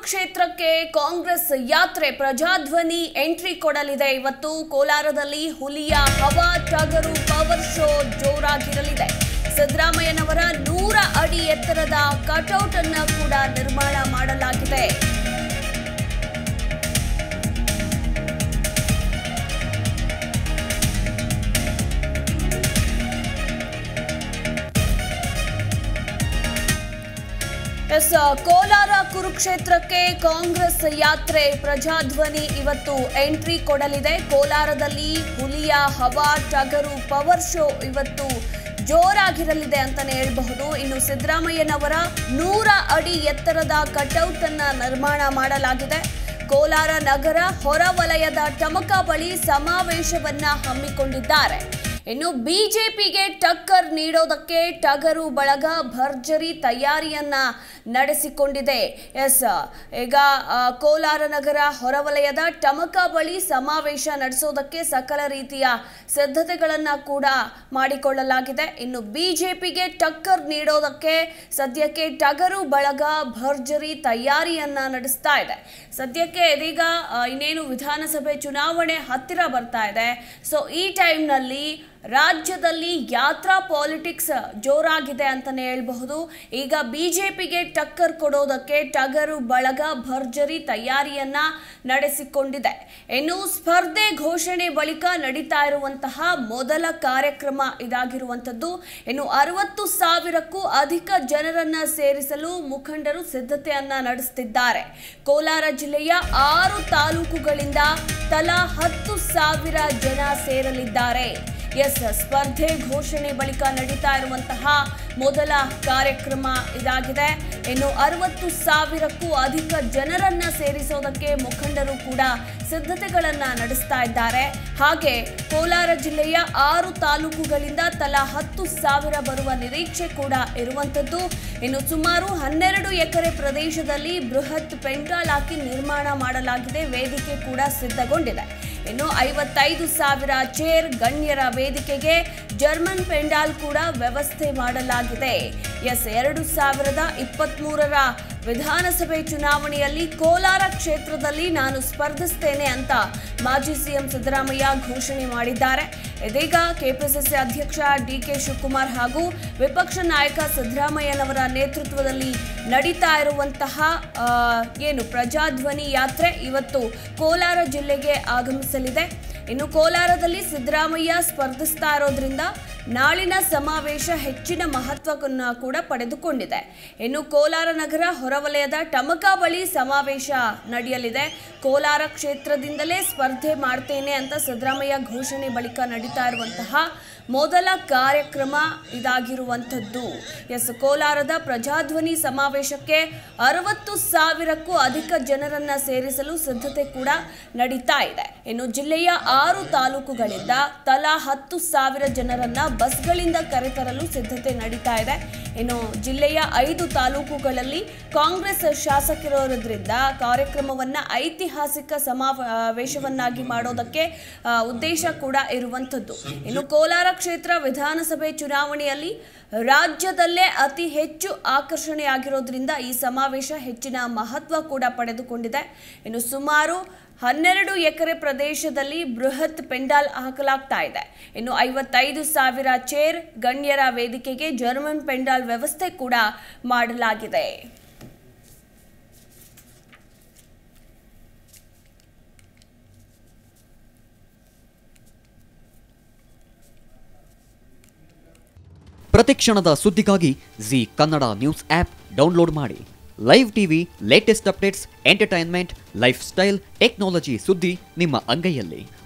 ಕುರುಕ್ಷೇತ್ರಕ್ಕೆ ಕಾಂಗ್ರೆಸ್ ಯಾತ್ರೆ ಪ್ರಜಾಧ್ವನಿ ಎಂಟ್ರಿ ಕೊಡಲಿದೆ ಇವತ್ತು ಕೋಲಾರದಲ್ಲಿ ಹುಲಿಯ ಹವಾ ಟಗರು ಪವರ್ ಶೋ ಜೋರಾಗಿರಲಿದೆ ಸಿದ್ದರಾಮಯ್ಯನವರ ನೂರ ಅಡಿ ಎತ್ತರದ ಕಟೌಟ್ ಅನ್ನ ಕೂಡ ನಿರ್ಮಾಣ ಮಾಡಲಾಗಿದೆ ಎಸ್ ಕೋಲಾರ ಕುರುಕ್ಷೇತ್ರಕ್ಕೆ ಕಾಂಗ್ರೆಸ್ ಯಾತ್ರೆ ಪ್ರಜಾಧ್ವನಿ ಇವತ್ತು ಎಂಟ್ರಿ ಕೊಡಲಿದೆ ಕೋಲಾರದಲ್ಲಿ ಹುಲಿಯ ಹವಾ ಟಗರು ಪವರ್ ಶೋ ಇವತ್ತು ಜೋರಾಗಿರಲಿದೆ ಅಂತಾನೆ ಹೇಳಬಹುದು ಇನ್ನು ಸಿದ್ದರಾಮಯ್ಯನವರ ನೂರ ಅಡಿ ಎತ್ತರದ ಕಟೌಟ್ ಅನ್ನ ನಿರ್ಮಾಣ ಮಾಡಲಾಗಿದೆ ಕೋಲಾರ ನಗರ ಹೊರವಲಯದ ಟಮಕ ಬಳಿ ಸಮಾವೇಶವನ್ನ ಹಮ್ಮಿಕೊಂಡಿದ್ದಾರೆ ಇನ್ನು ಬಿಜೆಪಿಗೆ ಟಕ್ಕರ್ ನೀಡೋದಕ್ಕೆ ಟಗರು ಬಳಗ ಭರ್ಜರಿ ತಯಾರಿಯನ್ನ ನಡೆಸಿಕೊಂಡಿದೆ ಎಸ್ ಈಗ ಆ, ಕೋಲಾರ ನಗರ ಹೊರವಲಯದ ಟಮಕ ಬಳಿ ಸಮಾವೇಶ ನಡೆಸೋದಕ್ಕೆ ಸಕಲ ರೀತಿಯ ಸಿದ್ಧತೆಗಳನ್ನ ಕೂಡ ಮಾಡಿಕೊಳ್ಳಲಾಗಿದೆ ಇನ್ನು ಬಿಜೆಪಿಗೆ ಟಕ್ಕರ್ ನೀಡೋದಕ್ಕೆ ಸದ್ಯಕ್ಕೆ ಟಗರು ಬಳಗ ಭರ್ಜರಿ ತಯಾರಿಯನ್ನ ನಡೆಸ್ತಾ ಇದೆ ಸದ್ಯಕ್ಕೆ ಇದೀಗ ಆ, ಇನ್ನೇನು ವಿಧಾನಸಭೆ ಚುನಾವಣೆ ಹತ್ತಿರ ಬರ್ತಾ ಇದೆ ಸೊ ಈ ಟೈಮ್ನಲ್ಲಿ ರಾಜ್ಯದಲ್ಲಿ ಯಾತ್ರಾ ಪಾಲಿಟಿಕ್ಸ್ ಜೋರಾಗಿದೆ ಅಂತಾನೆ ಹೇಳ್ಬಹುದು ಈಗ ಬಿಜೆಪಿಗೆ ಟಕ್ಕರ್ ಕೊಡೋದಕ್ಕೆ ಟಗರು ಬಳಗ ಭರ್ಜರಿ ತಯಾರಿಯನ್ನ ನಡೆಸಿಕೊಂಡಿದೆ ಇನ್ನು ಸ್ಪರ್ಧೆ ಘೋಷಣೆ ಬಳಿಕ ನಡೀತಾ ಇರುವಂತಹ ಮೊದಲ ಕಾರ್ಯಕ್ರಮ ಇದಾಗಿರುವಂತದ್ದು ಇನ್ನು ಅರವತ್ತು ಸಾವಿರಕ್ಕೂ ಅಧಿಕ ಜನರನ್ನ ಸೇರಿಸಲು ಮುಖಂಡರು ಸಿದ್ಧತೆಯನ್ನ ನಡೆಸುತ್ತಿದ್ದಾರೆ ಕೋಲಾರ ಜಿಲ್ಲೆಯ ಆರು ತಾಲೂಕುಗಳಿಂದ ತಲಾ ಹತ್ತು ಸಾವಿರ ಜನ ಸೇರಲಿದ್ದಾರೆ ಎಸ್ ಸ್ಪರ್ಧೆ ಘೋಷಣೆ ಬಳಿಕ ನಡೀತಾ ಇರುವಂತಹ ಮೊದಲ ಕಾರ್ಯಕ್ರಮ ಇದಾಗಿದೆ ಇನ್ನು ಅರವತ್ತು ಸಾವಿರಕ್ಕೂ ಅಧಿಕ ಜನರನ್ನ ಸೇರಿಸೋದಕ್ಕೆ ಮುಖಂಡರು ಕೂಡ ಸಿದ್ಧತೆಗಳನ್ನ ನಡೆಸ್ತಾ ಇದ್ದಾರೆ ಹಾಗೆ ಕೋಲಾರ ಜಿಲ್ಲೆಯ ಆರು ತಾಲೂಕುಗಳಿಂದ ತಲಾ ಹತ್ತು ಸಾವಿರ ಬರುವ ನಿರೀಕ್ಷೆ ಕೂಡ ಇರುವಂತದ್ದು ಇನ್ನು ಸುಮಾರು ಹನ್ನೆರಡು ಎಕರೆ ಪ್ರದೇಶದಲ್ಲಿ ಬೃಹತ್ ಪೆಂಡಾಲ್ ಹಾಕಿ ನಿರ್ಮಾಣ ಮಾಡಲಾಗಿದೆ ವೇದಿಕೆ ಕೂಡ ಸಿದ್ಧಗೊಂಡಿದೆ ಇನ್ನು ಐವತ್ತೈದು ಸಾವಿರ ಚೇರ್ ಗಣ್ಯರ ವೇದಿಕೆಗೆ ಜರ್ಮನ್ ಪೆಂಡಾಲ್ ಕೂಡ ವ್ಯವಸ್ಥೆ ಮಾಡಲಾಗಿದೆ ಎಸ್ ಎರಡು ಸಾವಿರದ ಇಪ್ಪತ್ಮೂರರ ವಿಧಾನಸಭೆ ಚುನಾವಣೆಯಲ್ಲಿ ಕೋಲಾರ ಕ್ಷೇತ್ರದಲ್ಲಿ ನಾನು ಸ್ಪರ್ಧಿಸ್ತೇನೆ ಅಂತ ಮಾಜಿ ಸಿಎಂ ಸಿದ್ದರಾಮಯ್ಯ ಘೋಷಣೆ ಮಾಡಿದ್ದಾರೆ ಇದೀಗ ಕೆಪಿಸಿಸಿ ಅಧ್ಯಕ್ಷ ಡಿ ಕೆ ಶಿವಕುಮಾರ್ ಹಾಗೂ ವಿಪಕ್ಷ ನಾಯಕ ಸಿದ್ದರಾಮಯ್ಯನವರ ನೇತೃತ್ವದಲ್ಲಿ ನಡೀತಾ ಇರುವಂತಹ ಆ, ಏನು ಪ್ರಜಾಧ್ವನಿ ಯಾತ್ರೆ ಇವತ್ತು ಕೋಲಾರ ಜಿಲ್ಲೆಗೆ ಆಗಮಿಸಲಿದೆ ಇನ್ನು ಕೋಲಾರದಲ್ಲಿ ಸಿದ್ದರಾಮಯ್ಯ ಸ್ಪರ್ಧಿಸ್ತಾ ಇರೋದ್ರಿಂದ ನಾಳಿನ ಸಮಾವೇಶ ಹೆಚ್ಚಿನ ಮಹತ್ವವನ್ನು ಕೂಡ ಪಡೆದುಕೊಂಡಿದೆ ಇನ್ನು ಕೋಲಾರ ನಗರ ಹೊರವಲಯದ ಟಮಕ ಬಳಿ ಸಮಾವೇಶ ನಡೆಯಲಿದೆ ಕೋಲಾರ ಕ್ಷೇತ್ರದಿಂದಲೇ ಸ್ಪರ್ಧೆ ಮಾಡ್ತೇನೆ ಅಂತ ಸಿದ್ದರಾಮಯ್ಯ ಘೋಷಣೆ ಬಳಿಕ ನಡೀತಾ ಇರುವಂತಹ ಮೊದಲ ಕಾರ್ಯಕ್ರಮ ಇದಾಗಿರುವಂಥದ್ದು ಎಸ್ ಕೋಲಾರದ ಪ್ರಜಾಧ್ವನಿ ಸಮಾವೇಶಕ್ಕೆ ಅರವತ್ತು ಸಾವಿರಕ್ಕೂ ಅಧಿಕ ಜನರನ್ನ ಸೇರಿಸಲು ಸಿದ್ಧತೆ ಕೂಡ ನಡೀತಾ ಇದೆ ಇನ್ನು ಜಿಲ್ಲೆಯ ಆರು ತಾಲೂಕುಗಳಿಂದ ತಲಾ ಹತ್ತು ಸಾವಿರ ಜನರನ್ನ ಬಸ್ಗಳಿಂದ ಕರೆತರಲು ಸಿದ್ಧತೆ ನಡೀತಾ ಇದೆ ಇನ್ನು ಜಿಲ್ಲೆಯ ಐದು ತಾಲೂಕುಗಳಲ್ಲಿ ಕಾಂಗ್ರೆಸ್ ಶಾಸಕರಿರೋದ್ರಿಂದ ಕಾರ್ಯಕ್ರಮವನ್ನ ಐತಿಹಾಸಿಕ ಸಮಾವೇಶವನ್ನಾಗಿ ಮಾಡೋದಕ್ಕೆ ಆ, ಉದ್ದೇಶ ಕೂಡ ಇರುವಂಥದ್ದು ಇನ್ನು ಕೋಲಾರ ಕ್ಷೇತ್ರ ವಿಧಾನಸಭೆ ಚುನಾವಣೆಯಲ್ಲಿ ರಾಜ್ಯದಲ್ಲೇ ಅತಿ ಹೆಚ್ಚು ಆಕರ್ಷಣೆಯಾಗಿರೋದ್ರಿಂದ ಈ ಸಮಾವೇಶ ಹೆಚ್ಚಿನ ಮಹತ್ವ ಕೂಡ ಪಡೆದುಕೊಂಡಿದೆ ಇನ್ನು ಸುಮಾರು ಹನ್ನೆರಡು ಎಕರೆ ಪ್ರದೇಶದಲ್ಲಿ ಬೃಹತ್ ಪೆಂಡಾಲ್ ಹಾಕಲಾಗ್ತಾ ಇದೆ ಇನ್ನು ಐವತ್ತೈದು ಸಾವಿರ ಚೇರ್ ಗಣ್ಯರ ವೇದಿಕೆಗೆ ಜರ್ಮನ್ ಪೆಂಡಾಲ್ ವ್ಯವಸ್ಥೆ ಕೂಡ ಮಾಡಲಾಗಿದೆ ಪ್ರತಿಕ್ಷಣದ ಸುದ್ದಿಗಾಗಿ Zee Kannada news app download ಮಾಡಿ live TV latest updates entertainment lifestyle technology ಸುದ್ದಿ ನಿಮ್ಮ ಅಂಗೈಯಲ್ಲಿ